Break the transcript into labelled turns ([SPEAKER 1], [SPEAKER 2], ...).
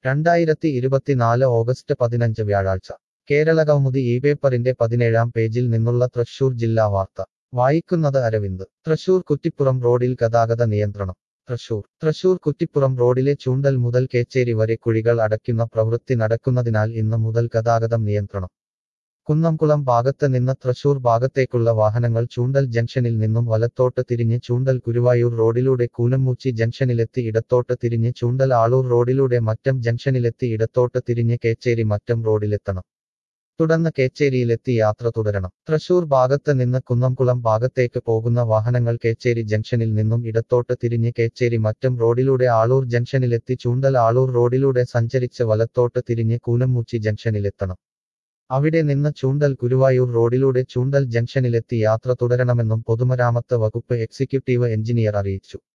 [SPEAKER 1] രണ്ടായിരത്തി ഇരുപത്തിനാല് ഓഗസ്റ്റ് പതിനഞ്ച് വ്യാഴാഴ്ച കേരളകൗമുദി ഈ പേപ്പറിന്റെ പതിനേഴാം പേജിൽ നിന്നുള്ള തൃശൂർ ജില്ലാ വാർത്ത വായിക്കുന്നത് അരവിന്ദ് തൃശൂർ കുറ്റിപ്പുറം റോഡിൽ ഗതാഗത നിയന്ത്രണം തൃശൂർ തൃശൂർ കുറ്റിപ്പുറം റോഡിലെ ചൂണ്ടൽ മുതൽ കേച്ചേരി വരെ കുഴികൾ അടയ്ക്കുന്ന പ്രവൃത്തി നടക്കുന്നതിനാൽ ഇന്ന് മുതൽ ഗതാഗതം നിയന്ത്രണം കുന്നംകുളം ഭാഗത്ത് നിന്ന് തൃശൂർ ഭാഗത്തേക്കുള്ള വാഹനങ്ങൾ ചൂണ്ടൽ ജംഗ്ഷനിൽ നിന്നും വലത്തോട്ട് തിരിഞ്ഞ് ചൂണ്ടൽ ഗുരുവായൂർ റോഡിലൂടെ കൂനമ്മൂച്ചി ജംഗ്ഷനിലെത്തി ഇടത്തോട്ട് തിരിഞ്ഞ് ചൂണ്ടൽ ആളൂർ റോഡിലൂടെ മറ്റം ജംഗ്ഷനിലെത്തി ഇടത്തോട്ട് തിരിഞ്ഞ് കേച്ചേരി മറ്റം റോഡിലെത്തണം തുടർന്ന് കേച്ചേരിയിലെത്തി യാത്ര തുടരണം തൃശൂർ ഭാഗത്ത് നിന്ന് കുന്നംകുളം ഭാഗത്തേക്ക് പോകുന്ന വാഹനങ്ങൾ കേച്ചേരി ജംഗ്ഷനിൽ നിന്നും ഇടത്തോട്ട് തിരിഞ്ഞ് കേച്ചേരി മറ്റം റോഡിലൂടെ ആളൂർ ജംഗ്ഷനിലെത്തി ചൂണ്ടൽ ആളൂർ റോഡിലൂടെ സഞ്ചരിച്ച് വലത്തോട്ട് തിരിഞ്ഞ് കൂനമ്മൂച്ചി ജംഗ്ഷനിലെത്തണം അവിടെ നിന്ന് ചൂണ്ടൽ ഗുരുവായൂർ റോഡിലൂടെ ചൂണ്ടൽ ജംഗ്ഷനിലെത്തി യാത്ര തുടരണമെന്നും പൊതുമരാമത്ത് വകുപ്പ് എക്സിക്യൂട്ടീവ് എഞ്ചിനീയർ അറിയിച്ചു